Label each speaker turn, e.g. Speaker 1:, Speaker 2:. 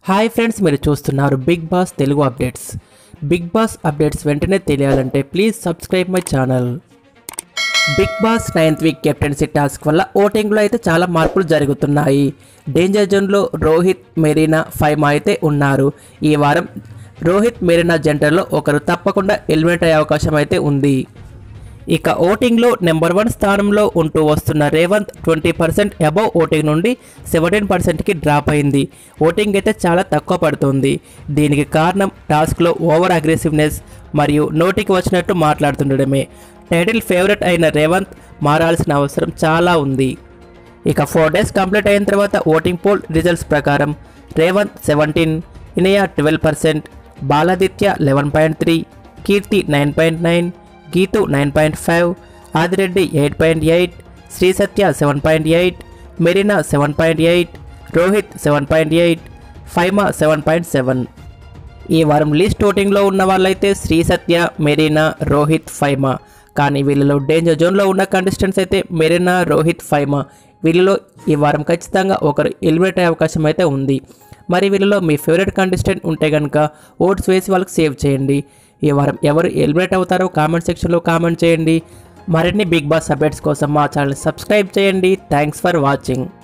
Speaker 1: hi friends మీరు చూస్తున్నారు Bigg Boss Telugu updates Bigg Boss updates వెంటనే తెలియాలంటే please subscribe my channel Bigg Boss ninth week captaincy task వల్ల ఓటింగ్లో అయితే చాలా మార్పులు జరుగుతున్నాయి డేంజర్ జోన్లో రోహిత్ మెరీనా ఫైమా అయితే ఉన్నారు ఈ వారం రోహిత్ మెరీనా జంటల్లో ఒకరు తప్పకుండా ఎలిమినేట్ అయ్యే అవకాశం అయితే ఉంది ఇక ఓటింగ్లో నెంబర్ వన్ స్థానంలో ఉంటూ వస్తున్న Revanth twenty percent above voting నుండి సెవెంటీన్ పర్సెంట్కి డ్రాప్ అయింది ఓటింగ్ అయితే చాలా తక్కువ పడుతుంది దీనికి కారణం టాస్క్లో ఓవర్ అగ్రెసివ్నెస్ మరియు నోటికి వచ్చినట్టు మాట్లాడుతుండడమే టైటిల్ ఫేవరెట్ అయిన రేవంత్ మారాల్సిన అవసరం చాలా ఉంది ఇక ఫోర్ డేస్ కంప్లీట్ అయిన తర్వాత ఓటింగ్ పోల్ రిజల్ట్స్ ప్రకారం Revanth seventeen Inaya twelve percent Baladitya eleven point three Keerthi nine point nine Geethu nine point five Adi Reddy eight point eight Sri Satya seven point eight Marina seven point eight Rohit seven point eight Faima seven point seven ఈ వారం list ఓటింగ్లో ఉన్న వాళ్ళైతే శ్రీ సత్య మెరీనా రోహిత్ ఫైమా కానీ వీళ్ళలో danger జోన్లో ఉన్న కంటెస్టెంట్స్ అయితే మెరీనా రోహిత్ ఫైమా వీళ్ళలో ఈ వారం ఖచ్చితంగా ఒకరు ఎలిమినేట్ అయ్యే అవకాశం అయితే ఉంది మరి వీళ్ళలో మీ ఫేవరెట్ కంటెస్టెంట్ ఉంటే కనుక ఓట్స్ వేసి వాళ్ళకి సేవ్ చేయండి ఈ వారం ఎవరు ఎలిమినేట్ అవుతారో కామెంట్ సెక్షన్లో కామెంట్ చేయండి మరిన్ని బిగ్ బాస్ అప్డేట్స్ కోసం మా ఛానల్ సబ్స్క్రైబ్ చేయండి థ్యాంక్స్ ఫర్ వాచింగ్